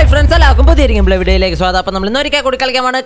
friends എല്ലാവർക്കും പുതിയ വീഡിയോയിലേക്ക് സ്വാഗതം അപ്പൊ നമ്മൾ ഇന്ന് ഒരിക്കൽ കൂടി കളിക്കാമാണ്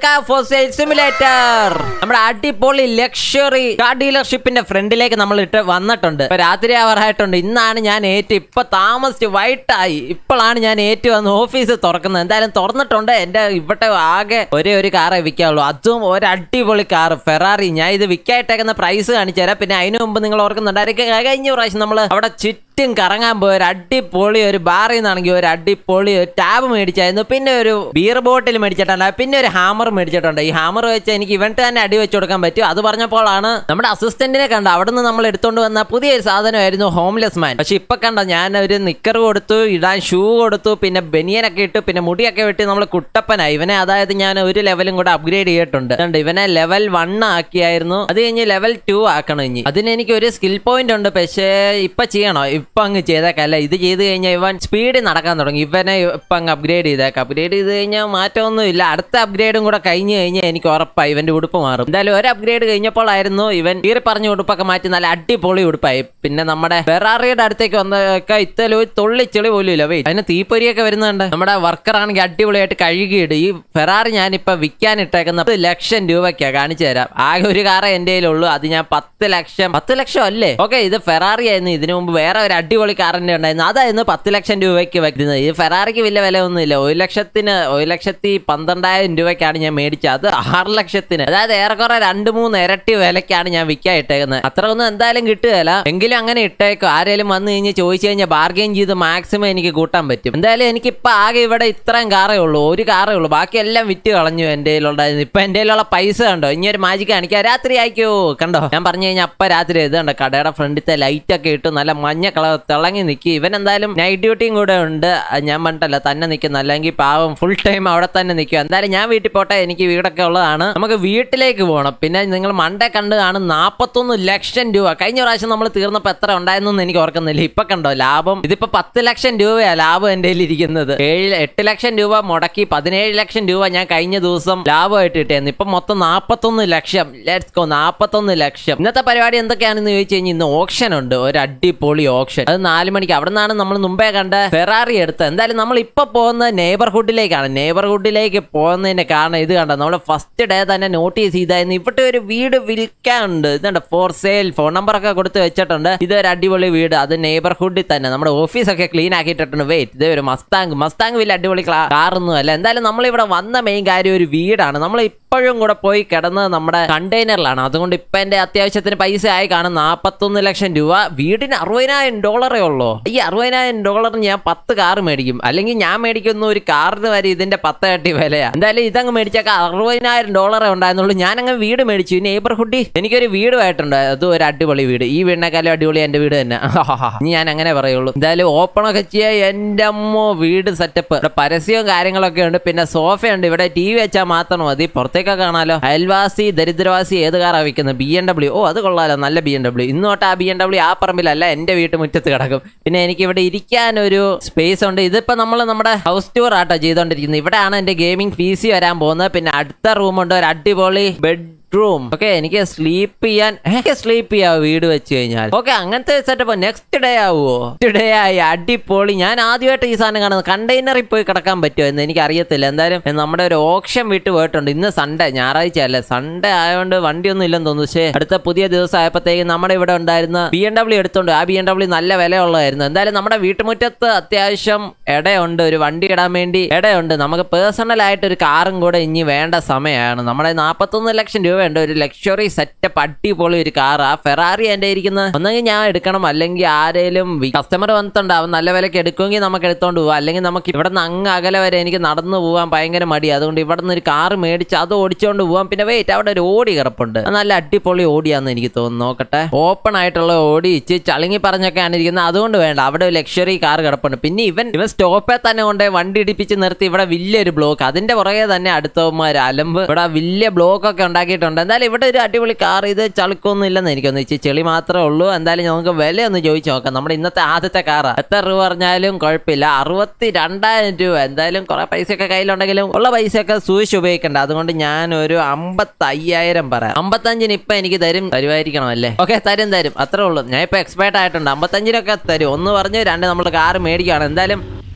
സിമുലേറ്റർ നമ്മുടെ അടിപൊളി ലക്ഷറി കാർ ഡീലർഷിപ്പിന്റെ ഫ്രണ്ടിലേക്ക് നമ്മൾ ഇട്ട് വന്നിട്ടുണ്ട് ഇപ്പൊ രാത്രി ആവാറായിട്ടുണ്ട് ഇന്നാണ് ഞാൻ ഏറ്റ് ഇപ്പൊ താമസിച്ച് വൈകിട്ടായി ഇപ്പോഴാണ് ഞാൻ ഏറ്റ് വന്ന് ഓഫീസ് തുറക്കുന്നത് എന്തായാലും തുറന്നിട്ടുണ്ട് എന്റെ ഇവിടെ ആകെ ഒരേ ഒരു കാറേ വിൽക്കാവുള്ളൂ അതും ഒരു അടിപൊളി കാർ ഫെറാറി ഞാൻ ഇത് വിൽക്കായിട്ടേക്കുന്ന പ്രൈസ് കാണിച്ചു തരാം പിന്നെ അതിനു മുമ്പ് നിങ്ങൾ ഓർക്കുന്നുണ്ടായിരിക്കും കഴിഞ്ഞ പ്രാവശ്യം നമ്മൾ അവിടെ ചുറ്റും കറങ്ങാൻ പോയ ഒരു അടിപൊളി ഒരു ബാറിൽ നിന്നാണെങ്കിൽ ഒരു അടിപൊളി ഒരു ടാബ് മേടിച്ചായിരുന്നു പിന്നെ ഒരു ബിയർ ബോട്ടിൽ മേടിച്ചിട്ടുണ്ട് പിന്നെ ഒരു ഹാമർ മേടിച്ചിട്ടുണ്ട് ഈ ഹാമർ വെച്ച് എനിക്ക് ഇവന്റ് തന്നെ അടി വെച്ച് കൊടുക്കാൻ പറ്റും അത് പറഞ്ഞപ്പോഴാണ് നമ്മുടെ അസിസ്റ്റന്റിനെ കണ്ട അവിടെ നിന്ന് നമ്മൾ എടുത്തോണ്ട് വന്ന പുതിയൊരു സാധനമായിരുന്നു ഹോംലെസ് മാൻ പക്ഷെ ഇപ്പൊ കണ്ട ഞാൻ ഒരു നിക്കർ കൊടുത്തു ഇടാൻ ഷൂ കൊടുത്തു പിന്നെ ബനിയനൊക്കെ ഇട്ടു പിന്നെ മുടിയൊക്കെ വെട്ടി നമ്മൾ കുട്ടപ്പനായി ഇവനെ അതായത് ഞാൻ ഒരു ലെവലും കൂടെ അപ്ഗ്രേഡ് ചെയ്തിട്ടുണ്ട് കണ്ടോ, ഇവനെ ലെവൽ വൺ ആക്കിയായിരുന്നു അത് കഴിഞ്ഞ് ലെവൽ ടു ആക്കണം ഇനി അതിന് എനിക്ക് ഒരു സ്കിൽ പോയിന്റ് ഉണ്ട് പക്ഷേ ഇപ്പൊ ചെയ്യണോ ഇപ്പൊ അങ്ങ് ചെയ്തേക്കല്ല ഇത് ചെയ്ത് കഴിഞ്ഞാൽ ഇവൻ സ്പീഡിൽ നടക്കാൻ തുടങ്ങി ഇവനെ ഇപ്പൊ അങ്ങ് അപ്ഗ്രേഡ് ചെയ്തേക്കാം അപ്ഗ്രേഡ് ചെയ്ത് കഴിഞ്ഞാൽ മാറ്റമൊന്നും ഇല്ല അടുത്ത അപ്ഗ്രേഡും കൂടെ കഴിഞ്ഞ് കഴിഞ്ഞാൽ എനിക്ക് ഉറപ്പായി ഇവന്റെ ഉടുപ്പ് മാറും എന്തായാലും ഒരു അപ്ഗ്രേഡ് കഴിഞ്ഞപ്പോഴായിരുന്നു ഇവൻ കീറി പറഞ്ഞ ഉടുപ്പൊക്കെ മാറ്റി നല്ല അടിപൊളി ഉടുപ്പായി പിന്നെ നമ്മുടെ ഫെറാറിയുടെ അടുത്തേക്ക് വന്നൊക്കെ ഇത്തലും ഒരു തുള്ളിച്ചെളി പോലും ഇല്ല വെയിറ്റ് അതിന് തീപ്പൊരിയൊക്കെ വരുന്നുണ്ട് നമ്മുടെ വർക്കർ ആണെങ്കിൽ അടിപൊളിയായിട്ട് കഴുകിയിട് ഈ ഫെറാറി ഞാനിപ്പോ വിൽക്കാൻ ഇട്ടേക്കുന്ന പത്ത് ലക്ഷം രൂപയ്ക്കാ കാണിച്ചു തരാം ആകെ ഒരു കാറേ എന്റെ കയ്യിലുള്ളൂ അത് ഞാൻ പത്ത് ലക്ഷം പത്ത് ലക്ഷം അല്ലേ ഓക്കെ ഇത് ഫെറാറി ആയിരുന്നു ഇതിനു മുമ്പ് വേറെ ഒരു അടിപൊളി കാറിന്റെ ഉണ്ടായിരുന്നു അതായിരുന്നു പത്ത് ലക്ഷം രൂപയ്ക്ക് വെക്കുന്നത് ഈ ഫെറാറിക്ക് വലിയ വില ഒന്നുമില്ല ഒരു ലക്ഷത്തിന് ഒരു ലക്ഷത്തി പന്ത്രണ്ടായിരം രൂപയ്ക്കാണ് ഞാൻ മേടിച്ചത് അത് ആറ് ലക്ഷത്തിന് അതായത് ഏറെക്കുറെ രണ്ട് മൂന്ന് ഇരട്ടി വിലക്കാണ് ഞാൻ വിൽക്കാൻ ഇട്ടേക്കുന്നത് അത്ര ഒന്നും എന്തായാലും കിട്ടുകയില്ല എങ്കിലും അങ്ങനെ ഇട്ടേക്കും ആരെങ്കിലും വന്നു കഴിഞ്ഞ് ചോദിച്ചു കഴിഞ്ഞാൽ ബാർഗെയിൻ ചെയ്ത് മാക്സിമം എനിക്ക് കൂട്ടാൻ പറ്റും എന്തായാലും എനിക്ക് ഇപ്പൊ ആകെ ഇവിടെ ഇത്രയും കാറേ ഉള്ളൂ ഒരു കാറേ ഉള്ളൂ ബാക്കി എല്ലാം വിറ്റ് കളഞ്ഞു എന്റെ കയ്യിലുണ്ടായിരുന്നു ഇപ്പൊ എന്റെ കയ്യിലുള്ള പൈസ കണ്ടോ ഇനി ഒരു മാജിക് കാണിക്കാം രാത്രി ആയിക്കോ കണ്ടോ ഞാൻ പറഞ്ഞു കഴിഞ്ഞാൽ അപ്പ രാത്രി ഇത് കണ്ടോ കടയുടെ ഫ്രണ്ടിത്തെ ലൈറ്റ് ഒക്കെ ഇട്ട് നല്ല മഞ്ഞ കളർ തിളങ്ങി നിൽക്കി ഇവൻ എന്തായാലും നൈറ്റ് ഡ്യൂട്ടിയും കൂടെ ഉണ്ട് അത് ഞാൻ പറഞ്ഞിട്ടല്ല തന്നെ നിൽക്കുന്ന അല്ലെങ്കിൽ പാവം ഫുൾ ടൈം അവിടെ തന്നെ നിൽക്കും എന്തായാലും ഞാൻ വീട്ടിൽ പോട്ടെ എനിക്ക് വീടൊക്കെ ഉള്ളതാണ് നമുക്ക് വീട്ടിലേക്ക് പോകണം പിന്നെ നിങ്ങൾ മണ്ടേ കണ്ട് കാണും നാപ്പത്തൊന്ന് ലക്ഷം രൂപ കഴിഞ്ഞ പ്രാവശ്യം നമ്മൾ തീർന്നപ്പോൾ എത്ര ഉണ്ടായിരുന്നു എനിക്ക് ഓർക്കുന്നില്ല ഇപ്പൊ കണ്ടോ ലാഭം ഇതിപ്പോ പത്ത് ലക്ഷം രൂപയാ ലാഭം എന്റെ കയ്യിൽ ഇരിക്കുന്നത് ഏഴ് എട്ട് ലക്ഷം രൂപ മുടക്കി പതിനേഴ് ലക്ഷം രൂപ ഞാൻ കഴിഞ്ഞ ദിവസം ലാഭമായിട്ട് കിട്ടിയായിരുന്നു ഇപ്പൊ മൊത്തം നാപ്പത്തൊന്ന് ലക്ഷം ലെറ്റ്സ് ഗോ നാപ്പത്തൊന്ന് ലക്ഷം ഇന്നത്തെ പരിപാടി എന്തൊക്കെയാണെന്ന് ചോദിച്ചു കഴിഞ്ഞാൽ ഇന്ന് ഓപ്ഷൻ ഉണ്ട് ഒരു അടിപൊളി ഓപ്ഷൻ അത് നാല് മണിക്ക് അവിടെ നിന്നാണ് നമ്മൾ മുമ്പേ കണ്ട ഫെറാറി എടുത്തത് എന്തായാലും നമ്മൾ ഇപ്പൊ പോകുന്ന നെയ്ബർഹുഡിലേക്കാണ് നെയ്ബർഹുഡിലേക്ക് പോകുന്നതിന്റെ കാരണം ഇത് കണ്ട നമ്മൾ ഫസ്റ്റ് ഡേ തന്നെ നോട്ടീസ് ചെയ്തായിരുന്നു ഇവിടെ ഒരു വീട് വിൽക്കാനുണ്ട് ഇതുണ്ട് ഫോർ സെയിൽ ഫോൺ നമ്പർ ഒക്കെ കൊടുത്ത് വെച്ചിട്ടുണ്ട് ഇതൊരു അടിപൊളി വീട് അത് നെയ്ബർഹുഡിൽ തന്നെ നമ്മുടെ ഓഫീസൊക്കെ ക്ലീൻ ആക്കിയിട്ടുണ്ട് വെയിറ്റ് ഇത് ഒരു മസ്താങ് മസ്താങ് വലിയ അടിപൊളി കാറൊന്നും അല്ല എന്തായാലും നമ്മൾ ഇവിടെ വന്ന മെയിൻ കാര്യം ഒരു വീടാണ് നമ്മൾ ഇപ്പോഴും കൂടെ പോയി കിടന്നത് നമ്മുടെ കണ്ടെയ്നറിലാണ് അതുകൊണ്ട് ഇപ്പൊ എന്റെ അത്യാവശ്യത്തിന് പൈസ ആയി കാണും നാപ്പത്തൊന്ന് ലക്ഷം രൂപ വീടിന് അറുപതിനായിരം ഡോളറേ ഉള്ളൂ ഈ അറുപതിനായിരം ഡോളറിന് ഞാൻ പത്ത് കാർ മേടിക്കും അല്ലെങ്കിൽ ഞാൻ മേടിക്കുന്ന ഒരു കാറിന് വരെ ഇതിന്റെ പത്ത് ഇരട്ടി വിലയാ എന്തായാലും ഇതങ്ങ് മേടിച്ചേക്കാം അറുപതിനായിരം ഡോളറേ ഉണ്ടായിരുന്നുള്ളൂ ഞാൻ അങ്ങ് വീട് മേടിച്ചു ഈ നെയ്ബർഹുഡിൽ എനിക്കൊരു വീട് ആയിട്ടുണ്ട് അത് ഒരു അടിപൊളി വീട് ഈ വീടിനെക്കാളും അടിപൊളി എന്റെ വീട് തന്നെ ഇനി ഞാൻ അങ്ങനെ പറയുള്ളൂ എന്തായാലും ഓപ്പൺ ഒക്കെ ചെയ്യാൻ എന്റെ അമ്മോ വീട് സെറ്റപ്പ് ഇവിടെ പരസ്യവും കാര്യങ്ങളൊക്കെ ഉണ്ട് പിന്നെ സോഫയുണ്ട് ഇവിടെ ടി വി വെച്ചാൽ മാത്രം മതി പുറത്തേക്കൊക്കെ കാണാലോ അയൽവാസി ദരിദ്രവാസി ഏത് കാറാ വിൽക്കുന്നത് ബി എം ഡബ്ല്യു ഓ അത് കൊള്ളാലോ നല്ല ബി എം ഡബ്ല്യു ഇന്ന് തൊട്ട് ആ ബി എം ഡബ്ല്യു ആ പറമ്പിലല്ല എന്റെ വീട്ടുമുറ്റത്ത് കിടക്കും പിന്നെ എനിക്ക് ഇവിടെ ഇരിക്കാൻ ഒരു സ്പേസ് ഉണ്ട് ഇതിപ്പോ നമ്മൾ നമ്മുടെ ഹൗസ് ടൂർ ആട്ടോ ചെയ്തോണ്ടിരിക്കുന്നത് ഇവിടെയാണ് എന്റെ ഗെയിമിംഗ് പി സി വരാൻ പോകുന്നത് പിന്നെ അടുത്ത റൂമുണ്ട് ഒരു അടിപൊളി ബെഡ് റൂം ഓക്കെ എനിക്ക് സ്ലീപ്പ് ചെയ്യാൻ എനിക്ക് സ്ലീപ്പ് ചെയ്യാവോ വീട് വെച്ച് കഴിഞ്ഞാൽ ഓക്കെ അങ്ങനത്തെ സെറ്റപ്പ് നെക്സ്റ്റ് ഡേ ആവുമോ നെക്സ്റ്റ് ഡേ ആയി അടിപൊളി ഞാൻ ആദ്യമായിട്ട് ഈ സാധനം കാണുന്നത് കണ്ടെയ്നറിൽ പോയി കിടക്കാൻ പറ്റുമോ എന്ന് എനിക്ക് അറിയത്തില്ല എന്തായാലും നമ്മുടെ ഒരു ഓപ്ഷൻ വിട്ട് പോയിട്ടുണ്ട് ഇന്ന് സൺഡേ ഞായറാഴ്ച അല്ലേ സൺഡേ ആയതുകൊണ്ട് വണ്ടിയൊന്നും ഇല്ലെന്ന് തോന്നുന്നു പക്ഷേ അടുത്ത പുതിയ ദിവസം ആയപ്പോഴത്തേക്കും നമ്മുടെ ഇവിടെ ഉണ്ടായിരുന്ന ബി എം ഡബ്ല്യൂ എടുത്തോണ്ട് ആ ബി എം ഡബ്ല്യൂ നല്ല വിലയുള്ളതായിരുന്നു എന്തായാലും നമ്മുടെ വീട്ടുമുറ്റത്ത് അത്യാവശ്യം ഇടയുണ്ട് ഒരു വണ്ടി ഇടാൻ വേണ്ടി ഇടയുണ്ട് നമുക്ക് പേഴ്സണൽ ആയിട്ട് ഒരു കാറും കൂടെ ഇനി വേണ്ട സമയമാണ് നമ്മുടെ നാൽപ്പത്തൊന്ന് ലക്ഷം രൂപ ഉണ്ട് ഒരു ലക്ഷറി സെറ്റപ്പ് അടിപൊളി ഒരു കാർ ആ ഫെറാറി എൻ്റെ ഇരിക്കുന്നത് ഒന്നെങ്കിൽ ഞാൻ എടുക്കണം അല്ലെങ്കിൽ ആരേലും കസ്റ്റമർ വന്നിട്ടുണ്ട് അവൻ നല്ല വിലക്ക് എടുക്കുമെങ്കിൽ നമുക്ക് എടുത്തോണ്ട് പോവാം അല്ലെങ്കിൽ നമുക്ക് ഇവിടെ നിന്ന് അങ്ങ് അകലെ വരെ എനിക്ക് നടന്നു പോകാൻ ഭയങ്കര മടി അതുകൊണ്ട് ഇവിടെ നിന്ന് ഒരു കാർ മേടിച്ച് അത് ഓടിച്ചോണ്ട് പോവാം പിന്നെ വെയിറ്റ് അവിടെ ഒരു ഓടി കിടപ്പുണ്ട് അത് നല്ല അടിപൊളി ഓടിയാന്ന് എനിക്ക് തോന്നുന്നു നോക്കട്ടെ ഓപ്പൺ ആയിട്ടുള്ള ഓടി ഇച്ച് ചളുങ്ങി പറഞ്ഞൊക്കെയാണ് ഇരിക്കുന്നത് അതുകൊണ്ട് വേണ്ട അവിടെ ഒരു ലക്ഷറി കാർ കിടപ്പുണ്ട് പിന്നെ ഇവൻ ഇവൻ സ്റ്റോപ്പിൽ തന്നെ കൊണ്ട് വണ്ടി ഇടിപ്പിച്ച് നിർത്തി ഇവിടെ വലിയൊരു ബ്ലോക്ക് അതിന്റെ പുറകെ തന്നെ അടുത്തവന്മാർ അലമ്പ് ഇവിടെ വലിയ ബ്ലോക്ക് ഒക്കെ ഉണ്ടാക്കിയിട്ടുണ്ട് എന്തായാലും ഇവിടെ ഒരു അടിപൊളി കാർ ഇത് ചളുക്കൊന്നും ഇല്ലെന്ന് എനിക്കൊന്ന് ഇച്ചിരി ചെളി മാത്രമേ ഉള്ളൂ എന്തായാലും നമുക്ക് വില ഒന്ന് ചോദിച്ചു നോക്കാം നമ്മുടെ ഇന്നത്തെ ആദ്യത്തെ കാറാ എത്ര രൂപ പറഞ്ഞാലും കുഴപ്പമില്ല അറുപത്തി രണ്ടായിരം രൂപ എന്തായാലും കുറെ പൈസയൊക്കെ കയ്യിലുണ്ടെങ്കിലും ഉള്ള പൈസയൊക്കെ സൂക്ഷിച്ച് ഉപയോഗിക്കണ്ട അതുകൊണ്ട് ഞാൻ ഒരു അമ്പത്തി അയ്യായിരം പറയാം അമ്പത്തഞ്ചിന് ഇപ്പൊ എനിക്ക് തരും തരുമായിരിക്കണം അല്ലേ ഓക്കെ തരും തരും അത്രേ ഉള്ളൂ ഞാൻ ഇപ്പൊ എക്സ്പേർട്ട് ആയിട്ടുണ്ട് അമ്പത്തഞ്ചിനൊക്കെ തരും ഒന്ന് പറഞ്ഞു രണ്ട് നമ്മൾ കാർ മേടിക്കുകയാണ് എന്തായാലും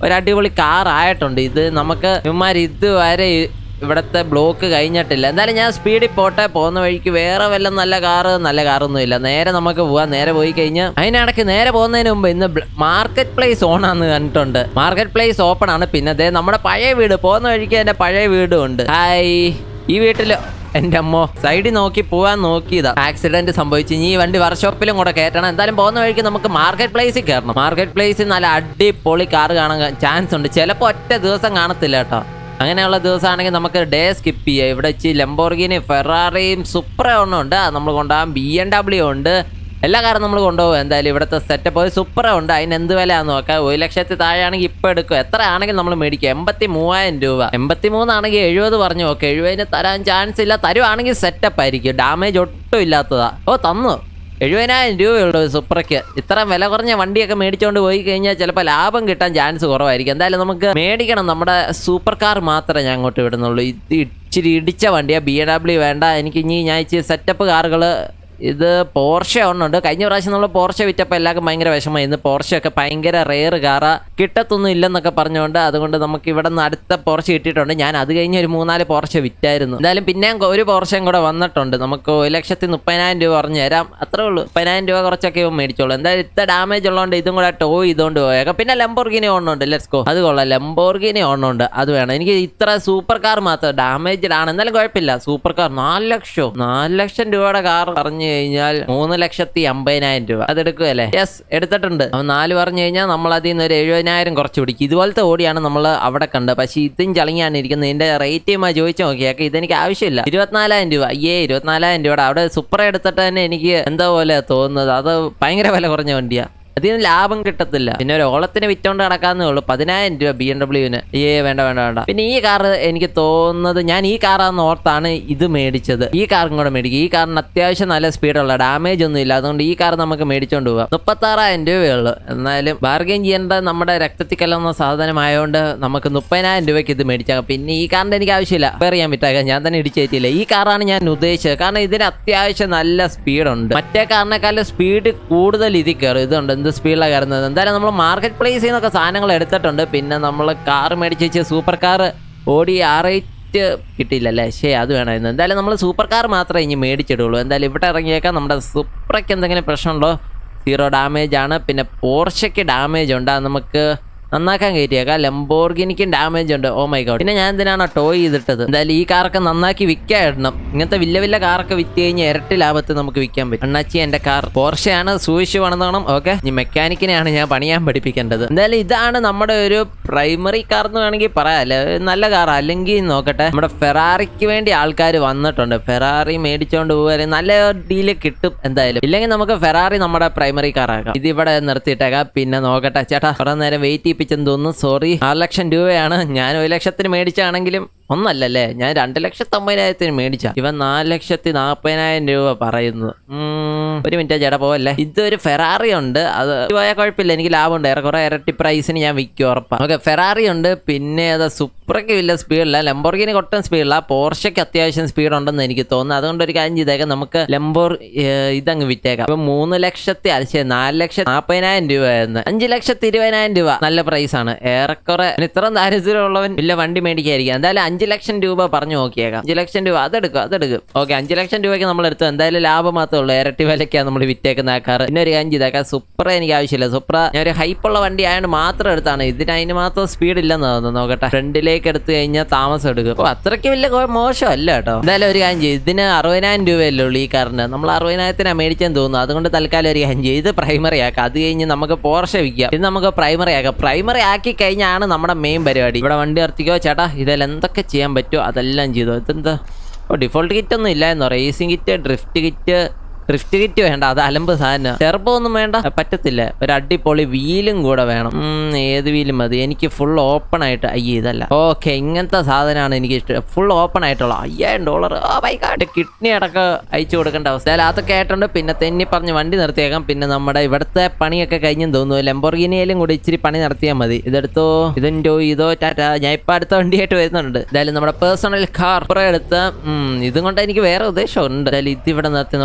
ഒരു അടിപൊളി കാർ ആയിട്ടുണ്ട് ഇത് നമുക്ക് ഇവന്മാർ ഇതുവരെ ഇ- ഇവിടുത്തെ ബ്ലോക്ക് കഴിഞ്ഞിട്ടില്ല എന്തായാലും ഞാൻ സ്പീഡിൽ പോട്ടെ പോകുന്ന വഴിക്ക് വേറെ വല്ല നല്ല കാറ് നല്ല കാറൊന്നും ഇല്ല നേരെ നമുക്ക് പോവാം നേരെ പോയി കഴിഞ്ഞാൽ അതിനിടയ്ക്ക് നേരെ പോകുന്നതിന് മുമ്പ് ഇന്ന് മാർക്കറ്റ് പ്ലേസ് ഓൺ ആണെന്ന് കണ്ടിട്ടുണ്ട് മാർക്കറ്റ് പ്ലേസ് ഓപ്പൺ ആണ് പിന്നെ ദേ നമ്മുടെ പഴയ വീട് പോകുന്ന വഴിക്ക് എൻ്റെ പഴയ വീടും ഉണ്ട് ഹായ് ഈ വീട്ടിൽ എൻ്റെ അമ്മോ സൈഡിൽ നോക്കി പോവാൻ നോക്കിയതാ ആക്സിഡന്റ് സംഭവിച്ചു ഇനി ഈ വണ്ടി വർക്ക്ഷോപ്പിലും കൂടെ കയറ്റണം എന്തായാലും പോകുന്ന വഴിക്ക് നമുക്ക് മാർക്കറ്റ് പ്ലേസിൽ കയറണം മാർക്കറ്റ് പ്ലേസിൽ നല്ല അടിപൊളി കാർ കാണാൻ ചാൻസ് ഉണ്ട് ചിലപ്പോൾ ഒറ്റ ദിവസം കാണത്തില്ല കേട്ടോ അങ്ങനെയുള്ള ദിവസമാണെങ്കിൽ നമുക്ക് ഡേ സ്കിപ്പ് ചെയ്യാം ഇവിടെ വെച്ച് ലംബോർഗിനി ഫെറാറിയും സുപ്ര ഒന്നും ഉണ്ട് അത് നമ്മൾ കൊണ്ടുപോകാം ബി എം ഡബ്ല്യു ഉണ്ട് എല്ലാ കാറും നമ്മൾ കൊണ്ടുപോകും എന്തായാലും ഇവിടുത്തെ സെറ്റപ്പ് ഒരു സൂപ്പർ ഉണ്ട് അതിന് എന്ത് വിലയാന്ന് നോക്കാം ഒരു ലക്ഷത്തി താഴെയാണെങ്കിൽ ഇപ്പം എടുക്കും എത്ര ആണെങ്കിൽ നമ്മൾ മേടിക്കും എൺപത്തി മൂവായിരം രൂപ എൺപത്തി മൂന്നാണെങ്കിൽ എഴുപത് പറഞ്ഞു നോക്കാം എഴുപതിന് തരാൻ ചാൻസ് ഇല്ല തരുവാണെങ്കിൽ സെറ്റപ്പ് ആയിരിക്കും ഡാമേജ് ഒട്ടും ഇല്ലാത്തതാ ഓ തന്നു എഴുപതിനായിരം രൂപയുള്ളൂ ഒരു സുപ്രയ്ക്ക് ഇത്ര വില കുറഞ്ഞ വണ്ടിയൊക്കെ മേടിച്ചുകൊണ്ട് പോയി കഴിഞ്ഞാൽ ചിലപ്പോൾ ലാഭം കിട്ടാൻ ചാൻസ് കുറവായിരിക്കും എന്തായാലും നമുക്ക് മേടിക്കണം നമ്മുടെ സൂപ്പർ കാർ മാത്രമേ ഞാൻ അങ്ങോട്ട് വിടുന്നുള്ളൂ ഇത് ഇച്ചിരി ഇടിച്ച വണ്ടിയാണ് ബി എ ഡബ്ല്യു വേണ്ട എനിക്ക് ഇനി ഞാൻ ഇച്ചിരി സെറ്റപ്പ് കാറുകൾ ഇത് പോർഷ ഒന്നുണ്ട് കഴിഞ്ഞ പ്രാവശ്യം നമ്മൾ പോർഷ വിറ്റപ്പോൾ എല്ലാവർക്കും ഭയങ്കര വിഷമമായിരുന്നു പോർഷയൊക്കെ ഭയങ്കര റെയർ കാറ കിട്ടത്തൊന്നും ഇല്ലെന്നൊക്കെ പറഞ്ഞുകൊണ്ട് അതുകൊണ്ട് നമുക്ക് ഇവിടെ നിന്ന് അടുത്ത പോർഷ കിട്ടിയിട്ടുണ്ട് ഞാൻ അത് കഴിഞ്ഞ് ഒരു മൂന്നാല് പോർഷ വിറ്റായിരുന്നു എന്തായാലും പിന്നെയും ഒരു പോർഷയും കൂടെ വന്നിട്ടുണ്ട് നമുക്ക് ഒരു ലക്ഷത്തി മുപ്പതിനായിരം രൂപ പറഞ്ഞു തരാം അത്രേ ഉള്ളൂ മുപ്പതിനായിരം രൂപ കുറച്ചൊക്കെ ഇവൻ മേടിച്ചോളൂ എന്തായാലും ഇത്ര ഡാമേജ് ഉള്ളതുകൊണ്ട് ഇതും കൂടെ ടോ ചെയ്തുകൊണ്ട് പോയേക്കാം പിന്നെ ലംബോർഗിനി ഓണുണ്ട് ലെറ്റ്സ് ഗോ അത് കൊള്ളാം ലംബോർഗിനി ഓണുണ്ട് അത് വേണം എനിക്ക് ഇത്ര സൂപ്പർ കാർ മാത്രം ഡാമേജ്ഡ് ആണ് എന്നാലും കുഴപ്പമില്ല സൂപ്പർ കാർ നാല് ലക്ഷം നാല് ലക്ഷം രൂപയുടെ കാർ പറഞ്ഞു കഴിഞ്ഞാൽ മൂന്ന് ലക്ഷത്തി അമ്പതിനായിരം രൂപ അത് എടുക്കുമല്ലേ യെസ് എടുത്തിട്ടുണ്ട് അവൻ നാല് പറഞ്ഞു കഴിഞ്ഞാൽ നമ്മൾ അതിൽ നിന്ന് ഒരു എഴുപതിനായിരം കുറച്ച് പിടിക്കും ഇതുപോലത്തെ ഓടിയാണ് നമ്മൾ അവിടെ കണ്ടത് പക്ഷേ ഇതും ചളിങ്ങാണ് ഇരിക്കുന്നത് ഇതിന്റെ റേറ്റ് മാ ചോദിച്ചു നോക്കിയാൽ ഇതെനിക്ക് ആവശ്യമില്ല ഇരുപത്തിനാലായിരം രൂപ അയ്യേ ഇരുപത്തിനാലായിരം രൂപയുടെ അവിടെ സൂപ്പർ എടുത്തിട്ട് തന്നെ എനിക്ക് എന്താ പോലെ തോന്നുന്നത് അത് ഭയങ്കര വില കുറഞ്ഞ വണ്ടിയാ അതിന് ലാഭം കിട്ടത്തില്ല പിന്നെ ഒരു ഓളത്തിന് വിറ്റോണ്ട് നടക്കാന്നേ ഉള്ളൂ പതിനായിരം രൂപ ബി എം ഡബ്ല്യുവിന് ഏ വേണ്ട വേണ്ട വേണ്ട പിന്നെ ഈ കാർ എനിക്ക് തോന്നുന്നത് ഞാൻ ഈ കാറാന്ന് ഓർത്താണ് ഇത് മേടിച്ചത് ഈ കാറും കൂടെ മേടിക്കും ഈ കാറിന് അത്യാവശ്യം നല്ല സ്പീഡുള്ള ഡാമേജ് ഒന്നും ഇല്ല അതുകൊണ്ട് ഈ കാർ നമുക്ക് മേടിച്ചോണ്ട് പോവാം മുപ്പത്താറായിരം രൂപയുള്ളൂ എന്നാലും ബാർഗെയിൻ ചെയ്യേണ്ട നമ്മുടെ രക്തത്തിൽ കലർന്ന സാധനമായതുകൊണ്ട് നമുക്ക് മുപ്പതിനായിരം രൂപയ്ക്ക് ഇത് മേടിച്ചാൽ പിന്നെ ഈ കാറിന്റെ എനിക്ക് ആവശ്യമില്ല വേറെ ചെയ്യാൻ പറ്റാക ഞാൻ തന്നെ ഇടിച്ചേറ്റില്ല ഈ കാറാണ് ഞാൻ ഉദ്ദേശിച്ചത് കാരണം ഇതിന് അത്യാവശ്യം നല്ല സ്പീഡുണ്ട് മറ്റേ കാറിനേക്കാളും സ്പീഡ് കൂടുതൽ ഇതിൽ കയറും ഇതുണ്ട് എന്ത് സ്പീഡിലാണ് കയറുന്നത് എന്തായാലും നമ്മൾ മാർക്കറ്റ് പ്ലേസിൽ നിന്നൊക്കെ സാധനങ്ങൾ എടുത്തിട്ടുണ്ട് പിന്നെ നമ്മൾ കാർ മേടിച്ച് വെച്ച് സൂപ്പർ കാർ ഓടി ആറേറ്റ് കിട്ടിയില്ലല്ലേ ശേ അത് വേണമായിരുന്നു എന്തായാലും നമ്മൾ സൂപ്പർ കാർ മാത്രമേ ഇനി മേടിച്ചിടുള്ളൂ എന്തായാലും ഇവിടെ ഇറങ്ങിയേക്കാം നമ്മുടെ സൂപ്പറയ്ക്ക് എന്തെങ്കിലും പ്രശ്നമുണ്ടോ സീറോ ഡാമേജ് ആണ് പിന്നെ പോർഷയ്ക്ക് ഡാമേജ് ഉണ്ട് അത് നമുക്ക് നന്നാക്കാൻ കയറ്റിയേക്കാം ലംബോർഗിനിക്കും ഡാമേജ് ഉണ്ട് ഓ മൈ ഗോഡ് പിന്നെ ഞാൻ എന്തിനാണ് ടോയ് ചെയ്തിട്ടത് എന്തായാലും ഈ കാറൊക്കെ നന്നാക്കി വിൽക്കാൻ ഇടണം ഇങ്ങനത്തെ വലിയ വലിയ കാറൊക്കെ വിറ്റ് കഴിഞ്ഞാൽ ഇരട്ടി ലാഭത്ത് നമുക്ക് വിൽക്കാൻ പറ്റും അണ്ണാച്ചി എന്റെ കാർ പോർഷയാണ് സൂക്ഷിച്ച് പണിതോണം ഓക്കെ ഇനി മെക്കാനിക്കിനെയാണ് ഞാൻ പണിയാൻ പഠിപ്പിക്കേണ്ടത് എന്തായാലും ഇതാണ് നമ്മുടെ ഒരു പ്രൈമറി കാർ എന്ന് വേണമെങ്കിൽ പറയാം അല്ലേ നല്ല കാർ അല്ലെങ്കിൽ നോക്കട്ടെ നമ്മുടെ ഫെറാറിക്ക് വേണ്ടി ആൾക്കാർ വന്നിട്ടുണ്ട് ഫെറാറി മേടിച്ചോണ്ട് പോകുക നല്ല ഡീല് കിട്ടും എന്തായാലും ഇല്ലെങ്കിൽ നമുക്ക് ഫെറാറി നമ്മുടെ പ്രൈമറി കാർ ആക്കാം ഇത് ഇവിടെ നിർത്തിയിട്ടേക്കാം പിന്നെ നോക്കട്ടെ ചേട്ടാ കുറെ നേരം വെയിറ്റ് ചെയ്യിപ്പിച്ചെന്ന് തോന്നുന്നു സോറി ആറ് ലക്ഷം രൂപയാണ് ഞാൻ ഒരു ലക്ഷത്തിന് മേടിച്ചാണെങ്കിലും ഒന്നല്ലല്ലേ ഞാൻ രണ്ട് ലക്ഷത്തി അമ്പതിനായിരത്തിന് മേടിച്ച ഇവൻ നാല് ലക്ഷത്തി നാപ്പതിനായിരം രൂപ പറയുന്നു ഉം, ഒരു മിനിറ്റ് ചേട്ടാ പോവല്ലേ ഇതൊരു ഫെറാറി ഉണ്ട് അത് പോയാൽ കുഴപ്പമില്ല എനിക്ക് ലാഭമുണ്ട് ഏറെക്കുറെ ഇരട്ടി പ്രൈസിന് ഞാൻ വിൽക്കും ഉറപ്പാ ഓക്കെ ഫെറാറി ഉണ്ട് പിന്നെ അത് സുപ്രയ്ക്ക് വലിയ സ്പീഡില്ല ലംബോർഗിന് കൊട്ടൻ സ്പീഡില്ല പോർഷയ്ക്ക് അത്യാവശ്യം സ്പീഡ് ഉണ്ടെന്ന് എനിക്ക് തോന്നുന്നു അതുകൊണ്ട് ഒരു കാര്യം ചെയ്തേക്കാം നമുക്ക് ലംബോർ ഏർ, ഇതങ്ങ് വിറ്റേക്കാം അപ്പൊ മൂന്ന് ലക്ഷത്തി അല്ലെ നാല് ലക്ഷത്തി നാപ്പതിനായിരം രൂപയായിരുന്നു അഞ്ച് ലക്ഷത്തി ഇരുപതിനായിരം രൂപ നല്ല പ്രൈസാണ് ഏറെക്കുറെ ഇനി ഇത്രയും ദാരിദ്ര്യമുള്ളവൻ വലിയ വണ്ടി മേടിക്കായിരിക്കും എന്തായാലും അഞ്ച് ലക്ഷം രൂപ പറഞ്ഞു നോക്കിയേക്കാം അഞ്ച് ലക്ഷം രൂപ അതെടുക്കും അതെടുക്കും ഓക്കെ അഞ്ച് ലക്ഷം രൂപയ്ക്ക് നമ്മൾ എടുത്തു എന്തായാലും ലാഭം മാത്രമേ ഉള്ളൂ ഇരട്ടി വിലയ്ക്കാണ് നമ്മൾ വിറ്റേക്കുന്ന ആ കാർ പിന്നെ ഒരു കാര്യം ചെയ്തേക്കാം സുപ്ര എനിക്ക് ആവശ്യമില്ല സുപ്ര ഞാൻ ഒരു ഹൈപ്പുള്ള വണ്ടി ആയതുകൊണ്ട് മാത്രം എടുത്താണ് ഇതിന് അതിന് മാത്രം സ്പീഡ് ഇല്ലെന്ന് തോന്നുന്നു നോക്കട്ടെ ഫ്രണ്ടിലേക്ക് എടുത്തു കഴിഞ്ഞാൽ താമസം എടുക്കും ഓ അത്രയ്ക്ക് വലിയ കോ- മോശമല്ല കേട്ടോ എന്തായാലും ഒരു കാര്യം ചെയ്യും ഇതിന് അറുപതിനായിരം രൂപയല്ലേ ഉള്ളൂ ഈ കാറിന് നമ്മൾ അറുപതിനായിരത്തിനാണ് മേടിച്ചെന്ന് തോന്നുന്നു അതുകൊണ്ട് തൽക്കാലം ഒരു കാര്യം ചെയ്യും ഇത് പ്രൈമറി ആക്കാം അത് കഴിഞ്ഞ് നമുക്ക് പോർഷ വിൽക്കാം ഇത് നമുക്ക് പ്രൈമറി ആക്കാം പ്രൈമറി ആക്കി കഴിഞ്ഞാണ് നമ്മുടെ മെയിൻ പരിപാടി ഇവിടെ വണ്ടി നിർത്തിക്കോ ചേട്ടാ ഇതിൽ എന്തൊക്കെ ചെയ്യാൻ പറ്റുമോ അതെല്ലാം ചെയ്തോ ഇതെന്താ ഓ ഡിഫോൾട്ട് കിറ്റ് ഒന്നും ഇല്ല എന്നോ racing kit drift kit drift kit വേണ്ട അത് അലമ്പ് സാധനം ടെർബോ ഒന്നും വേണ്ട പറ്റത്തില്ല ഒരു അടിപൊളി വീലും കൂടെ വേണം ഉം, ഏത് വീലും മതി എനിക്ക് ഫുൾ ഓപ്പൺ ആയിട്ട് അയ്യേ ഇതല്ല ഓക്കെ ഇങ്ങനത്തെ സാധനമാണ് എനിക്ക് ഇഷ്ടം ഫുൾ ഓപ്പൺ ആയിട്ടുള്ള അയ്യായിരം ഡോളർ ആ ബൈക്കാട്ട് കിഡ്നി അടക്കം അയച്ചു കൊടുക്കേണ്ട അവസ്ഥ അല്ല അതൊക്കെ ആയിട്ടുണ്ട് പിന്നെ തെന്നി പറഞ്ഞ് വണ്ടി നിർത്തിയേക്കാം പിന്നെ നമ്മുടെ ഇവിടുത്തെ പണിയൊക്കെ കഴിഞ്ഞെന്ന് തോന്നുന്നു ലംബോർഗിനിയിലും കൂടി ഇച്ചിരി പണി നടത്തിയാൽ മതി ഇതെടുത്തോ ഇതെന്തോ ഇതോ ടാറ്റ ഞാൻ ഇപ്പൊ അടുത്ത വണ്ടിയായിട്ട് വരുന്നുണ്ട് എന്തായാലും നമ്മുടെ പേഴ്സണൽ കാർ എടുത്ത് ഉം, ഇതും കൊണ്ട് എനിക്ക് വേറെ ഉദ്ദേശമുണ്ട് എന്തായാലും ഇത് ഇവിടെ നിർത്തി നമുക്ക്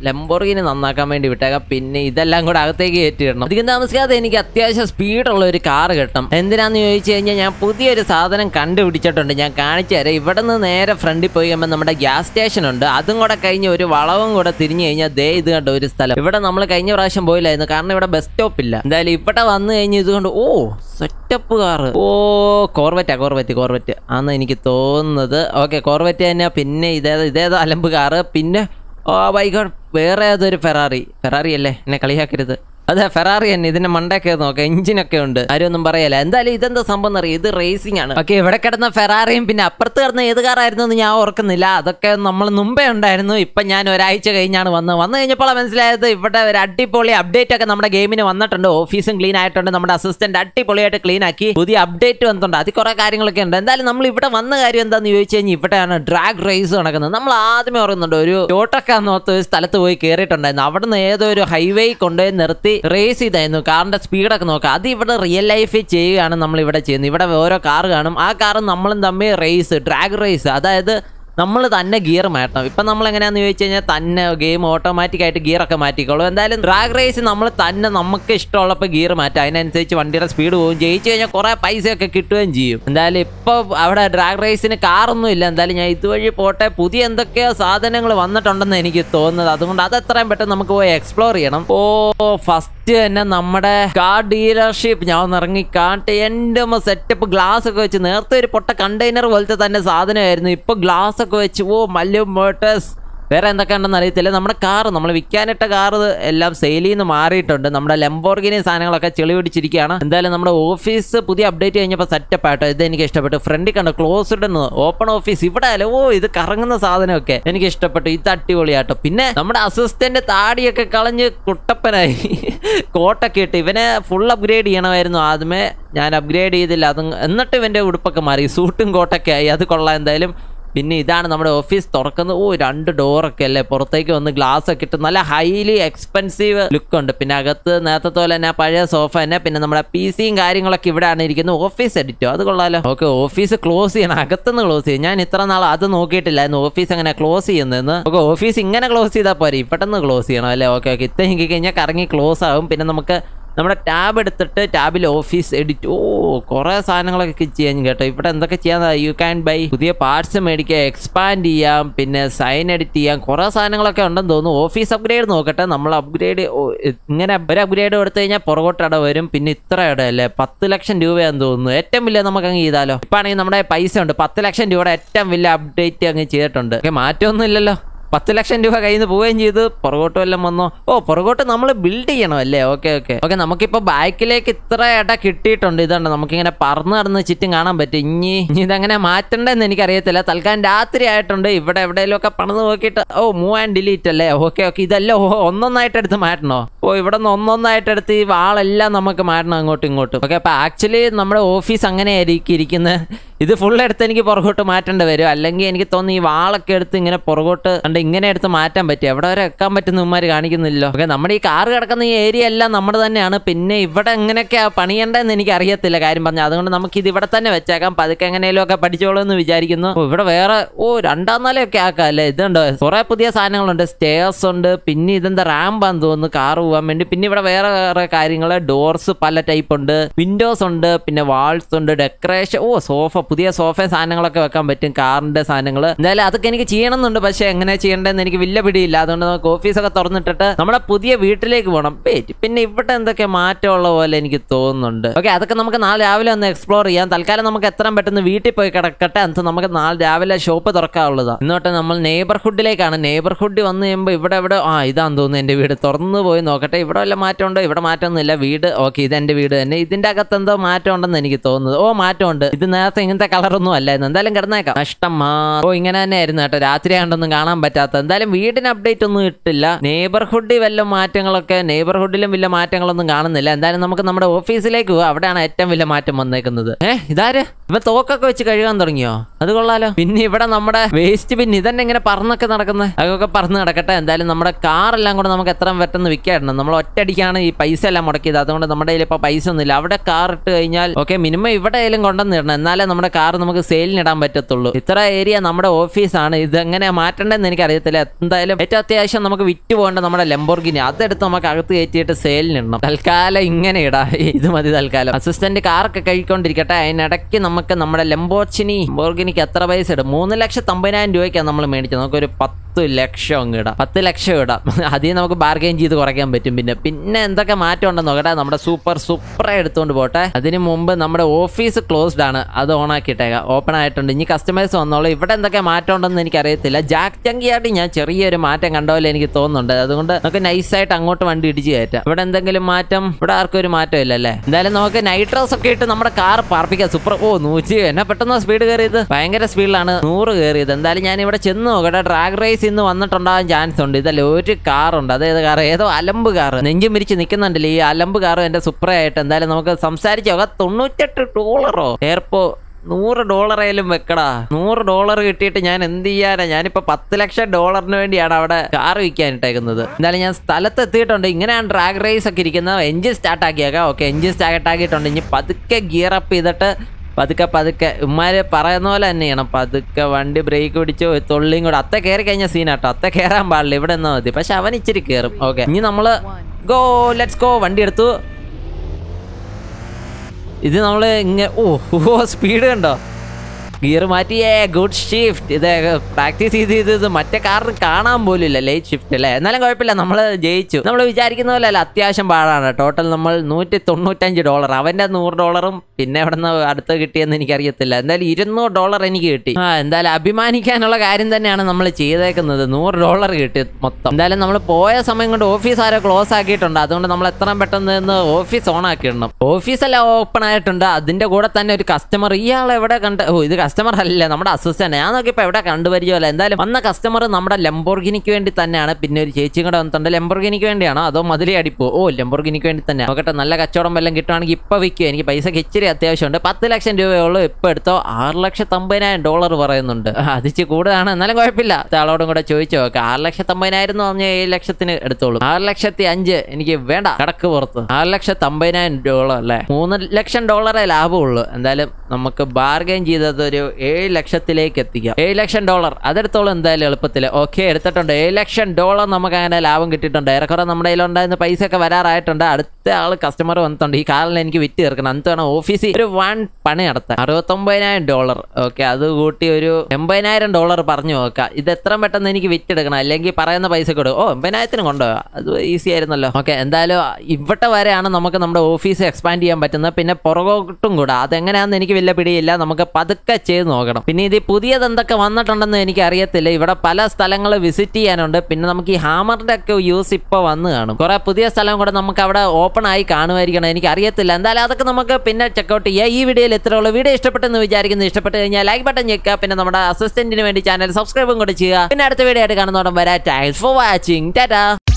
ലെംബോർഗിനി നന്നാക്കാൻ വേണ്ടി വിട്ടേക്കാം പിന്നെ ഇതെല്ലാം കൂടെ അകത്തേക്ക് കയറ്റിയിടണം അധികം താമസിക്കാതെ എനിക്ക് അത്യാവശ്യം സ്പീഡുള്ള ഒരു കാർ കിട്ടും എന്തിനാന്ന് ചോദിച്ചു കഴിഞ്ഞാൽ ഞാൻ പുതിയൊരു സാധനം കണ്ടുപിടിച്ചിട്ടുണ്ട് ഞാൻ കാണിച്ചു തരാം ഇവിടെ നിന്ന് നേരെ ഫ്രണ്ടിൽ പോയി കഴിയുമ്പോൾ നമ്മുടെ ഗ്യാസ് സ്റ്റേഷൻ ഉണ്ട് അതും കൂടെ കഴിഞ്ഞ് ഒരു വളവും കൂടെ തിരിഞ്ഞു കഴിഞ്ഞാൽ ദേ ഇത് കണ്ട ഒരു സ്ഥലം ഇവിടെ നമ്മൾ കഴിഞ്ഞ പ്രാവശ്യം പോയില്ലായിരുന്നു കാരണം ഇവിടെ ബസ് സ്റ്റോപ്പ് ഇല്ല എന്തായാലും ഇവിടെ വന്നു കഴിഞ്ഞ് ഇതുകൊണ്ട് ഓ സെറ്റപ്പ് കാറ് ഓ കോർവറ്റാ കോർവറ്റ് കോർവറ്റ് ആന്ന് എനിക്ക് തോന്നുന്നത് ഓക്കെ കോർവറ്റ് തന്നെ പിന്നെ ഇതേത് ഇതേതോ അലമ്പ് കാറ് പിന്നെ ഓ ബൈഗോഡ് വേറെ ഏതൊരു ഫെറാറി ഫെറാറി അല്ലേ എന്നെ കളിയാക്കരുത് അതെ ഫെറാറി തന്നെ ഇതിന്റെ മണ്ടൊക്കെ നോക്കാം എഞ്ചിനൊക്കെ ഉണ്ട് ആരും ഒന്നും പറയല്ല എന്തായാലും ഇതെന്താ സംഭവം എന്നറിയാം ഇത് റേസിംഗ് ആണ് ഓക്കെ ഇവിടെ കിടന്ന ഫെറാറിയും പിന്നെ അപ്പുറത്ത് കിടന്ന ഏത് കാറായിരുന്നു എന്ന് ഞാൻ ഓർക്കുന്നില്ല അതൊക്കെ നമ്മൾ മുമ്പേ ഉണ്ടായിരുന്നു ഇപ്പൊ ഞാൻ ഒരാഴ്ച കഴിഞ്ഞാണ് വന്നത് വന്നു കഴിഞ്ഞപ്പോൾ മനസ്സിലായത് ഇവിടെ ഒരു അടിപൊളി അപ്ഡേറ്റ് ഒക്കെ നമ്മുടെ ഗെയിമിന് വന്നിട്ടുണ്ട് ഓഫീസും ക്ലീൻ ആയിട്ടുണ്ട് നമ്മുടെ അസിസ്റ്റന്റ് അടിപൊളിയായിട്ട് ക്ലീൻ ആക്കി പുതിയ അപ്ഡേറ്റ് വന്നിട്ടുണ്ട് അതിൽ കുറെ കാര്യങ്ങളൊക്കെ ഉണ്ട് എന്തായാലും നമ്മൾ ഇവിടെ വന്ന കാര്യം എന്താന്ന് ചോദിച്ചു കഴിഞ്ഞാൽ ഇവിടെയാണ് ഡ്രാഗ് റേസ് നടക്കുന്നത് നമ്മൾ ആദ്യമേ ഓർക്കുന്നുണ്ട് ഒരു ടോട്ടക്കാന്നോത്ത് ഒരു സ്ഥലത്ത് പോയി കയറിയിട്ടുണ്ടായിരുന്നു അവിടെ നിന്ന് ഏതോ ഒരു ഹൈവേ കൊണ്ടുപോയി നിർത്തി റേസ് ചെയ്തായിരുന്നു കാറിന്റെ സ്പീഡൊക്കെ നോക്കുക അത് ഇവിടെ റിയൽ ലൈഫിൽ ചെയ്യുകയാണ് നമ്മൾ ഇവിടെ ചെയ്യുന്നത് ഇവിടെ ഓരോ കാർ കാണും ആ കാറും നമ്മളും തമ്മിൽ റേസ് ഡ്രാഗ് റേസ് അതായത് നമ്മൾ തന്നെ ഗിയർ മാറ്റണം ഇപ്പം നമ്മൾ എങ്ങനെയാണെന്ന് ചോദിച്ചു കഴിഞ്ഞാൽ തന്നെ ഗെയിം ഓട്ടോമാറ്റിക് ആയിട്ട് ഗിയറൊക്കെ മാറ്റിക്കോളും എന്തായാലും ഡ്രാഗ് റേസ് നമ്മൾ തന്നെ നമുക്ക് ഇഷ്ടമുള്ളപ്പോൾ ഗിയർ മാറ്റാം അതിനനുസരിച്ച് വണ്ടിയുടെ സ്പീഡ് പോകും ജയിച്ചു കഴിഞ്ഞാൽ കുറേ പൈസയൊക്കെ കിട്ടുകയും ചെയ്യും എന്തായാലും ഇപ്പോൾ അവിടെ ഡ്രാഗ് റേസിന് കാറൊന്നും ഇല്ല എന്തായാലും ഞാൻ ഇതുവഴി പോട്ടെ പുതിയ എന്തൊക്കെയോ സാധനങ്ങൾ വന്നിട്ടുണ്ടെന്ന് എനിക്ക് തോന്നുന്നത് അതുകൊണ്ട് അത് എത്രയും പെട്ടെന്ന് നമുക്ക് പോയി എക്സ്പ്ലോർ ചെയ്യണം ഓ ഫസ്റ്റ് തന്നെ നമ്മുടെ കാർ ഡീലർഷിപ്പ് ഞാൻ ഒന്ന് ഇറങ്ങി കാട്ടെ എൻ്റെ സെറ്റപ്പ് ഗ്ലാസ് ഒക്കെ വെച്ച് നേരത്തെ ഒരു പൊട്ട കണ്ടെയ്നർ പോലത്തെ തന്നെ സാധനമായിരുന്നു ഇപ്പൊ ഗ്ലാസ് ഒക്കെ വെച്ച് ഓ മല്ലു മോട്ടേഴ്സ് വേറെ എന്തൊക്കെ ഉണ്ടെന്ന് അറിയത്തില്ല നമ്മുടെ കാർ നമ്മൾ വിൽക്കാനിട്ട കാർ എല്ലാം സെയിലിൽ നിന്ന് മാറിയിട്ടുണ്ട് നമ്മുടെ ലംബോർഗിനി സാധനങ്ങളൊക്കെ ചെളി പിടിച്ചിരിക്കുകയാണ് എന്തായാലും നമ്മുടെ ഓഫീസ് പുതിയ അപ്ഡേറ്റ് കഴിഞ്ഞപ്പോൾ സെറ്റപ്പ് ആയിട്ടോ ഇത് എനിക്ക് ഇഷ്ടപ്പെട്ടു ഫ്രണ്ടിൽ കണ്ടു ക്ലോസ്ഡ് ഓപ്പൺ ഓഫീസ് ഇവിടെ അല്ല ഓ ഇത് കറങ്ങുന്ന സാധനമൊക്കെ എനിക്ക് ഇഷ്ടപ്പെട്ടു ഇത് അടിപൊളിയാട്ടോ പിന്നെ നമ്മുടെ അസിസ്റ്റന്റ് താടിയൊക്കെ കളഞ്ഞ് കുട്ടപ്പനായി കോട്ടൊക്കെ ഇട്ട് ഇവനെ ഫുൾ അപ്ഗ്രേഡ് ചെയ്യണമായിരുന്നു ആദ്യമേ ഞാൻ അപ്ഗ്രേഡ് ചെയ്തില്ല അത് എന്നിട്ട് ഇവന്റെ ഉടുപ്പൊക്കെ മാറി സൂട്ടും കോട്ടൊക്കെ ആയി അത് കൊള്ളാം എന്തായാലും പിന്നെ ഇതാണ് നമ്മുടെ ഓഫീസ് തുറക്കുന്നത് ഓ രണ്ട് ഡോറൊക്കെ അല്ലേ പുറത്തേക്ക് വന്ന് ഗ്ലാസ് ഒക്കെ ഇട്ട് നല്ല ഹൈലി എക്സ്പെൻസീവ് ലുക്ക് ഉണ്ട് പിന്നെ അകത്ത് നേരത്തെ പോലെ തന്നെ ആ പഴയ സോഫ തന്നെ പിന്നെ നമ്മുടെ പി സിയും കാര്യങ്ങളൊക്കെ ഇവിടെയാണ് ഇരിക്കുന്നത് ഓഫീസ് എഡിറ്റോ അത് കൊള്ളാലോ ഓക്കെ ഓഫീസ് ക്ലോസ് ചെയ്യണം അകത്തുനിന്ന് ക്ലോസ് ചെയ്യും ഞാൻ ഇത്ര നാൾ അത് നോക്കിയിട്ടില്ലായിരുന്നു ഓഫീസ് അങ്ങനെ ക്ലോസ് ചെയ്യുന്നതെന്ന് ഓക്കെ ഓഫീസ് ഇങ്ങനെ ക്ലോസ് ചെയ്താൽ പോരെ ഇവിടെന്ന് ക്ലോസ് ചെയ്യണം അല്ലേ ഓക്കെ ഓക്കെ ഇത്രയും കഴിഞ്ഞാൽ കറങ്ങി ക്ലോസ് ആകും പിന്നെ നമുക്ക് നമ്മുടെ ടാബ് എടുത്തിട്ട് ടാബിൽ ഓഫീസ് എഡിറ്റ് ഓ കുറേ സാധനങ്ങളൊക്കെ ചെയ്യാൻ കേട്ടോ ഇവിടെ എന്തൊക്കെ ചെയ്യാൻ യു ക്യാൻ ബൈ പുതിയ പാർട്സ് മേടിക്കുക എക്സ്പാൻഡ് ചെയ്യാം പിന്നെ സൈൻ എഡിറ്റ് ചെയ്യാം കുറേ സാധനങ്ങളൊക്കെ ഉണ്ടെന്ന് തോന്നുന്നു ഓഫീസ് അപ്ഗ്രേഡ് നോക്കട്ടെ നമ്മൾ അപ്ഗ്രേഡ് ഇങ്ങനെ ഒരു അപ്ഗ്രേഡ് കൊടുത്തു കഴിഞ്ഞാൽ പുറകോട്ട് ഇട വരും പിന്നെ ഇത്ര ഇട അല്ലേ പത്ത് ലക്ഷം രൂപയാന്ന് തോന്നുന്നു ഏറ്റവും വലിയ നമുക്ക് അങ്ങ് ചെയ്താലോ ഇപ്പം ആണെങ്കിൽ നമ്മുടെ പൈസ ഉണ്ട് പത്ത് ലക്ഷം രൂപയുടെ ഏറ്റവും വലിയ അപ്ഡേറ്റ് അങ്ങ് ചെയ്തിട്ടുണ്ട് ഓക്കെ മാറ്റമൊന്നും ഇല്ലല്ലോ പത്ത് ലക്ഷം രൂപ കയ്യിൽ നിന്ന് പോവുകയും ചെയ്തു പുറകോട്ട് വല്ലതും വന്നോ ഓ പുറകോട്ട് നമ്മൾ ബിൽഡ് ചെയ്യണം അല്ലേ ഓക്കെ ഓക്കെ ഓക്കെ നമുക്കിപ്പോൾ ബാക്കിലേക്ക് ഇത്ര ഇട കിട്ടിയിട്ടുണ്ട് ഇതുണ്ട് നമുക്കിങ്ങനെ പറന്ന് നടന്ന് ചുറ്റും കാണാൻ പറ്റും ഇനി ഇനി ഇതെങ്ങനെ മാറ്റണ്ടെന്ന് എനിക്കറിയത്തില്ല തൽക്കാലം രാത്രി ആയിട്ടുണ്ട് ഇവിടെ എവിടെയെങ്കിലും ഒക്കെ പണിത് നോക്കിയിട്ട് ഓ മൂവ് ആൻഡ് ഡിലീറ്റ് അല്ലേ ഓക്കെ ഓക്കെ ഇതെല്ലാം ഓ ഒന്നൊന്നായിട്ട് എടുത്ത് മാറ്റണോ ഓ ഇവിടെ നിന്ന് ഒന്നൊന്നായിട്ട് എടുത്ത് ഈ വാളെല്ലാം നമുക്ക് മാറ്റണം അങ്ങോട്ടും ഇങ്ങോട്ടും ഓക്കെ അപ്പോൾ ആക്ച്വലി നമ്മുടെ ഓഫീസ് അങ്ങനെയായിരിക്കും ഇരിക്കുന്നത് ഇത് ഫുൾ എടുത്ത് എനിക്ക് പുറകോട്ട് മാറ്റേണ്ടി വരും അല്ലെങ്കിൽ എനിക്ക് തോന്നുന്നു ഈ വാളൊക്കെ എടുത്ത് ഇങ്ങനെ പുറകോട്ട് കണ്ട് ഇങ്ങനെ എടുത്ത് മാറ്റാൻ പറ്റും എവിടെ വരെ വെക്കാൻ പറ്റുന്ന ഉമ്മാർ കാണിക്കുന്നില്ലോ ഓക്കെ നമ്മുടെ ഈ കാർ കിടക്കുന്ന ഈ ഏരിയ എല്ലാം നമ്മുടെ തന്നെയാണ് പിന്നെ ഇവിടെ എങ്ങനെയൊക്കെയാ പണിയണ്ടെന്ന് എനിക്ക് അറിയത്തില്ല കാര്യം പറഞ്ഞാൽ അതുകൊണ്ട് നമുക്ക് ഇത് ഇവിടെ തന്നെ വെച്ചേക്കാം പതുക്കെ എങ്ങനെയും ഒക്കെ പഠിച്ചോളൂ എന്ന് വിചാരിക്കുന്നു ഓ, ഇവിടെ വേറെ ഓ രണ്ടാം നിലയൊക്കെ ആക്കാം അല്ലേ ഇതുണ്ടോ കുറെ പുതിയ സാധനങ്ങളുണ്ട് സ്റ്റേഴ്സ് ഉണ്ട് പിന്നെ ഇതെന്താ റാമ്പാന്ന് തോന്നുന്നു കാർ പോകാൻ വേണ്ടി പിന്നെ ഇവിടെ വേറെ വേറെ കാര്യങ്ങൾ ഡോർസ് പല ടൈപ്പ് ഉണ്ട് വിൻഡോസ് ഉണ്ട് പിന്നെ വാൾസ് ഉണ്ട് ഡെക്കറേഷൻ ഓ സോഫ പുതിയ സോഫ സാധനങ്ങളൊക്കെ വെക്കാൻ പറ്റും കാറിന്റെ സാധനങ്ങൾ എന്തായാലും അതൊക്കെ എനിക്ക് ചെയ്യണമെന്നുണ്ട് പക്ഷെ എങ്ങനെ ചെയ്യേണ്ടതെന്ന് എനിക്ക് വലിയ പിടിയില്ല അതുകൊണ്ട് നമുക്ക് ഓഫീസൊക്കെ തുറന്നിട്ടിട്ട് നമ്മുടെ പുതിയ വീട്ടിലേക്ക് പോകണം വെയിറ്റ് പിന്നെ ഇവിടെ എന്തൊക്കെ മാറ്റമുള്ള പോലെ എനിക്ക് തോന്നുന്നുണ്ട് ഓക്കെ അതൊക്കെ നമുക്ക് നാളെ രാവിലെ ഒന്ന് എക്സ്പ്ലോർ ചെയ്യാം തൽക്കാലം നമുക്ക് എത്രയും പെട്ടെന്ന് വീട്ടിൽ പോയി കിടക്കട്ടെ എന്നിട്ട് നമുക്ക് നാളെ രാവിലെ ഷോപ്പ് തുറക്കാനുള്ളതാണ് ഇന്നോട്ട് നമ്മൾ നെയ്ബർഹുഡിലേക്കാണ് നെയ്ബർഹുഡ് വന്നു കഴിയുമ്പോൾ ഇവിടെ ഇവിടെ ആ ഇതാന്ന് തോന്നുന്നു എൻ്റെ വീട് തുറന്നു പോയി നോക്കട്ടെ ഇവിടെ വല്ല മാറ്റമുണ്ടോ ഇവിടെ മാറ്റമൊന്നുമില്ല വീട് ഓക്കെ ഇത് എൻ്റെ വീട് തന്നെ ഇതിൻ്റെ അകത്ത് എന്തോ മാറ്റം ഉണ്ടെന്ന് എനിക്ക് തോന്നുന്നത് ഓ മാറ്റമുണ്ട് ഇത് നേരത്തെ ഇങ്ങനത്തെ കളറൊന്നും അല്ലായിരുന്നു എന്തായാലും കിടന്നേക്കാം നഷ്ടം മാ ഓ ഇങ്ങനെ തന്നെ ആയിരുന്നു കേട്ടോ രാത്രി ആണ്ടൊന്നും കാണാൻ പറ്റാത്ത എന്തായാലും വീടിന് അപ്ഡേറ്റ് ഒന്നും ഇട്ടില്ല നെയ്ബർഹുഡിൽ വല്ല മാറ്റങ്ങളൊക്കെ നെയ്ബർഹുഡിലും വലിയ മാറ്റങ്ങളൊന്നും കാണുന്നില്ല എന്തായാലും നമുക്ക് നമ്മുടെ ഓഫീസിലേക്ക് പോവാം അവിടെയാണ് ഏറ്റവും വലിയ മാറ്റം വന്നേക്കുന്നത് ഏ ഇതാര് ഇവ തോക്കൊക്കെ വെച്ച് കഴുകാൻ തുടങ്ങിയോ അത് കൊള്ളാലോ പിന്നെ ഇവിടെ നമ്മുടെ വേസ്റ്റ് പിന്നെ ഇതന്നെ ഇങ്ങനെ പറന്നൊക്കെ നടക്കുന്നത് അതൊക്കെ പറന്ന് നടക്കട്ടെ എന്തായാലും നമ്മുടെ കാറെല്ലാം കൂടെ നമുക്ക് എത്ര പെട്ടെന്ന് വിൽക്കായിരുന്നു നമ്മൾ ഒറ്റയടിക്കാണ് ഈ പൈസ എല്ലാം മുടക്കിയത് അതുകൊണ്ട് നമ്മുടെ കയ്യിൽ ഇപ്പോൾ പൈസ ഒന്നുമില്ല അവിടെ കാർ ഇട്ട് കഴിഞ്ഞാൽ ഓക്കെ മിനിമം ഇവിടെ ആയാലും കൊണ്ടുവന്ന് ഇടണം എന്നാലേ നമ്മുടെ കാർ നമുക്ക് സെയിലിന് ഇടാൻ പറ്റത്തുള്ളൂ ഇത്ര ഏരിയ നമ്മുടെ ഓഫീസാണ് ഇത് എങ്ങനെ മാറ്റേണ്ടതെന്ന് എനിക്ക് എനിക്കറിയത്തില്ല എന്തായാലും ഏറ്റവും അത്യാവശ്യം നമുക്ക് വിറ്റ് പോകേണ്ട നമ്മുടെ ലംബോർഗിനി അതെടുത്ത് നമുക്ക് അകത്ത് കയറ്റിയിട്ട് സെയിലിനിടണം തൽക്കാലം ഇങ്ങനെ ഇടാ ഇത് മതി തൽക്കാലം അസിസ്റ്റന്റ് കാറൊക്കെ കഴിക്കൊണ്ടിരിക്കട്ടെ അതിനിടയ്ക്ക് നമുക്ക് നമ്മുടെ ലംബോർച്ചിനി ലംബോർഗിനിക്ക് എത്ര പൈസ ഇടും മൂന്ന് ലക്ഷത്തി അമ്പതിനായിരം രൂപയ്ക്കാണ് നമ്മൾ മേടിച്ചത് നമുക്കൊരു പത്ത് ലക്ഷം അങ്ങ് ഇടാം പത്ത് ലക്ഷം ഇടാം അതിൽ നമുക്ക് ബാർഗെയിൻ ചെയ്ത് കുറയ്ക്കാൻ പറ്റും പിന്നെ പിന്നെ എന്തൊക്കെ മാറ്റം ഉണ്ടെന്ന് നോക്കട്ടെ നമ്മുടെ സൂപ്പർ സൂപ്പർ എടുത്തുകൊണ്ട് പോട്ടെ അതിന് മുമ്പ് നമ്മുടെ ഓഫീസ് ക്ലോസ്ഡ് ആണ് അത് ഓൺ ആക്കിയിട്ടേക്കാം ഓപ്പൺ ആയിട്ടുണ്ട് ഇനി കസ്റ്റമേഴ്സ് വന്നോളൂ ഇവിടെ എന്തൊക്കെ മാറ്റം ഉണ്ടെന്ന് എനിക്കറിയത്തില്ല ജാക്ക് ചങ്കിയായിട്ട് ഞാൻ ചെറിയൊരു മാറ്റം കണ്ട പോലെ എനിക്ക് തോന്നുന്നുണ്ട് അതുകൊണ്ട് നമുക്ക് നൈസായിട്ട് അങ്ങോട്ട് വണ്ടി ഇടിച്ച് കയറ്റാം ഇവിടെ എന്തെങ്കിലും മാറ്റം ഇവിടെ ആർക്കും ഒരു മാറ്റം ഇല്ലല്ലേ എന്തായാലും നമുക്ക് നൈട്രോസ് ഒക്കെ ഇട്ട് നമ്മുടെ കാർ പാർപ്പിക്കാം സൂപ്പർ ഓ നൂറ്റി എന്നെ പെട്ടെന്ന് സ്പീഡ് കയറിയത് ഭയങ്കര സ്പീഡിലാണ് നൂറ് കയറിയത് എന്തായാലും ഞാൻ ഇവിടെ ചെന്ന് നോക്കട്ടെ ഡ്രാഗ് റേസ് ഇന്ന് വന്നിട്ടുണ്ടാകാൻ ചാൻസ് ഉണ്ട് ഇതല്ല ഒരു കാറുണ്ട് അതേത് കാർ ഏതോ അലമ്പ് കാർ നെഞ്ചും പിരിച്ച് നിൽക്കുന്നുണ്ടല്ലേ ഈ അലമ്പ് കാർ എന്റെ സുപ്രയായിട്ട് എന്തായാലും നമുക്ക് സംസാരിച്ച് നോക്കാം തൊണ്ണൂറ്റെട്ട് ഡോളറോ എയർപോ നൂറ് ഡോളറേലും വെക്കടാ നൂറ് ഡോളർ കിട്ടിയിട്ട് ഞാൻ എന്ത് ചെയ്യാനാ ഞാനിപ്പോ പത്ത് ലക്ഷം ഡോളറിന് വേണ്ടിയാണ് അവിടെ കാർ വിൽക്കാനിട്ടേക്കുന്നത് എന്തായാലും ഞാൻ സ്ഥലത്ത് എത്തിയിട്ടുണ്ട് ഇങ്ങനെയാണ് ഡ്രാഗ് റേസ് ഒക്കെ ഇരിക്കുന്നത് എഞ്ചിൻ സ്റ്റാർട്ട് ആക്കിയേക്കാം ഓക്കെ എഞ്ചിൻ സ്റ്റാർട്ട് ആക്കിയിട്ടുണ്ട് ഇനി പതുക്കെ ഗിയർ അപ്പ് ചെയ്തിട്ട് പതുക്കെ പതുക്കെ ഉമ്മാര് പറയുന്ന പോലെ തന്നെ ചെയ്യണം പതുക്കെ വണ്ടി ബ്രേക്ക് പിടിച്ച് തൊള്ളിയും കൂടെ അത്ത കയറി കഴിഞ്ഞ സീനാട്ടോ അത്ത കയറാൻ പാടില്ല ഇവിടെ നിന്നാ മതി പക്ഷെ അവൻ ഇച്ചിരി കയറും ഓക്കെ ഇനി നമ്മള് ഗോ ലെറ്റ്സ് ഗോ വണ്ടി എടുത്തു ഇത് നമ്മൾ ഇങ്ങനെ ഓ ഓ സ്പീഡ് കണ്ടോ ഗിയർ മാറ്റിയേ ഗുഡ് ഷിഫ്റ്റ് ഇത് പ്രാക്ടീസ് ചെയ്ത് ചെയ്ത് ഇത് മറ്റേ കാറിന് കാണാൻ പോലും ഇല്ല ലേറ്റ് ഷിഫ്റ്റ് അല്ലേ എന്നാലും കുഴപ്പമില്ല നമ്മൾ ജയിച്ചു നമ്മൾ വിചാരിക്കുന്ന പോലെ അല്ല അത്യാവശ്യം പാടാണ് ടോട്ടൽ നമ്മൾ നൂറ്റി തൊണ്ണൂറ്റഞ്ച് ഡോളർ അവൻ്റെ നൂറ് ഡോളറും പിന്നെ എവിടെ നിന്ന് അടുത്ത് കിട്ടിയെന്ന് എനിക്കറിയത്തില്ല എന്തായാലും ഇരുന്നൂറ് ഡോളർ എനിക്ക് കിട്ടി ആ എന്തായാലും അഭിമാനിക്കാനുള്ള കാര്യം തന്നെയാണ് നമ്മൾ ചെയ്തേക്കുന്നത് നൂറ് ഡോളർ കിട്ടി മൊത്തം എന്തായാലും നമ്മൾ പോയ സമയം കൊണ്ട് ഓഫീസ് ആരോ ക്ലോസ് ആക്കിയിട്ടുണ്ട് അതുകൊണ്ട് നമ്മൾ എത്രയും പെട്ടെന്ന് നിന്ന് ഓഫീസ് ഓൺ ആക്കിയിടണം ഓഫീസെല്ലാം ഓപ്പൺ ആയിട്ടുണ്ട് അതിന്റെ കൂടെ തന്നെ ഒരു കസ്റ്റമർ ഇയാൾ എവിടെ കണ്ട് ഓ ഇത് കസ്റ്റമർ അല്ല നമ്മുടെ അസിസ്റ്റന്റ് ഞാൻ നോക്കിയപ്പോൾ എവിടെ കണ്ടുപരിചയമല്ല എന്തായാലും വന്ന കസ്റ്റമർ നമ്മുടെ ലംബോർഗിനിക്ക് വേണ്ടി തന്നെയാണ് പിന്നെ ഒരു ചേച്ചിയും കൂടെ വന്നിട്ടുണ്ട് ലംബോർഗിനിക്ക് വേണ്ടിയാണോ അതോ മതിലി അടിപ്പോ ഓ ലംബോർഗിനിക്ക് വേണ്ടി തന്നെ നോക്കട്ടെ നല്ല കച്ചവടം വല്ലതും കിട്ടുവാണെങ്കിൽ ഇപ്പൊ വിൽക്കുക എനിക്ക് പൈസക്ക് ഇച്ചിരി അത്യാവശ്യമുണ്ട് പത്ത് ലക്ഷം രൂപയുള്ളൂ ഇപ്പൊ എടുത്തോ ആറ് ലക്ഷത്തി അമ്പതിനായിരം ഡോളർ പറയുന്നുണ്ട് ആ, അത് ഇച്ചിരി കൂടുതലാണ് എന്നാലും കുഴപ്പമില്ല ആളോടും കൂടെ ചോദിച്ചു നോക്കാം ആറ് ലക്ഷത്തി അമ്പതിനായിരം എന്ന് പറഞ്ഞാൽ ഏഴ് ലക്ഷത്തിന് എടുത്തോളൂ ആറ് ലക്ഷത്തി അഞ്ച് എനിക്ക് വേണ്ട കടക്ക് പുറത്ത് ആറ് ലക്ഷത്തി അമ്പതിനായിരം ഡോളർ അല്ലേ മൂന്ന് ലക്ഷം ഡോളറേ ലാഭമുള്ളൂ എന്തായാലും നമുക്ക് ബാർഗൈൻ ചെയ്തത് ഒരു ഏഴ് ലക്ഷത്തിലേക്ക് എത്തിക്കാം ഏഴ് ലക്ഷം ഡോളർ അതെടുത്തോളം എന്തായാലും എളുപ്പത്തിൽ ഓക്കെ എടുത്തിട്ടുണ്ട് ഏഴ് ലക്ഷം ഡോളർ നമുക്ക് അങ്ങനെ ലാഭം കിട്ടിയിട്ടുണ്ട് ഏറെക്കുറെ നമ്മുടെ കയ്യിലുണ്ടായിരുന്ന പൈസ ഒക്കെ വരാറായിട്ടുണ്ട് അടുത്ത ആൾ കസ്റ്റമർ വന്നിട്ടുണ്ട് ഈ കാറിൽ എനിക്ക് വിറ്റ് തീർക്കണം എന്നിട്ട് വേണം ഓഫീസിൽ ഒരു വൺ പണി നടത്താൻ അറുപത്തൊമ്പതിനായിരം ഡോളർ ഓക്കെ അത് കൂട്ടി ഒരു എൺപതിനായിരം ഡോളർ പറഞ്ഞു നോക്കാം ഇത് എത്ര പെട്ടെന്ന് എനിക്ക് വിറ്റെടുക്കണം അല്ലെങ്കിൽ പറയുന്ന പൈസ കൊടുക്കും ഓ എൺപതിനായിരത്തിന് കൊണ്ടുപോകാം അത് ഈസി ആയിരുന്നല്ലോ ഓക്കെ എന്തായാലും ഇവിടെ വരെയാണ് നമുക്ക് നമ്മുടെ ഓഫീസ് എക്സ്പാൻഡ് ചെയ്യാൻ പറ്റുന്നത് പിന്നെ പുറകോട്ടും കൂടെ അതെങ്ങനെയാണെന്ന് എനിക്ക് വലിയ പിടിയില്ല നമുക്ക് പതുക്കെ ചെയ്ത് നോക്കണം പിന്നെ ഇത് പുതിയത് എന്തൊക്കെ വന്നിട്ടുണ്ടെന്ന് എനിക്ക് അറിയത്തില്ല ഇവിടെ പല സ്ഥലങ്ങൾ വിസിറ്റ് ചെയ്യാനുണ്ട് പിന്നെ നമുക്ക് ഈ ഹാമറിന്റെ ഒക്കെ യൂസ് ഇപ്പോൾ വന്ന് കാണും കുറെ പുതിയ സ്ഥലം കൂടെ നമുക്ക് അവിടെ ഓപ്പൺ ആയി കാണുമായിരിക്കണം എനിക്ക് അറിയത്തില്ല എന്തായാലും അതൊക്കെ നമുക്ക് പിന്നെ ചെക്കൗട്ട് ചെയ്യാം ഈ വീഡിയോയിൽ ഇത്രയുള്ള വീഡിയോ ഇഷ്ടപ്പെട്ടെന്ന് വിചാരിക്കുന്നു ഇഷ്ടപ്പെട്ട് കഴിഞ്ഞാൽ ലൈക്ക് ബട്ടൺ ഞെക്കുക പിന്നെ നമ്മുടെ അസിസ്റ്റന്റിന് വേണ്ടി ചാനൽ സബ്സ്ക്രൈബും കൂടെ ചെയ്യുക പിന്നെ അടുത്ത വീഡിയോ ആയിട്ട് കാണുന്നോടം വരാം താങ്ക്സ് ഫോർ വാച്ചിങ് ടാറ്റാ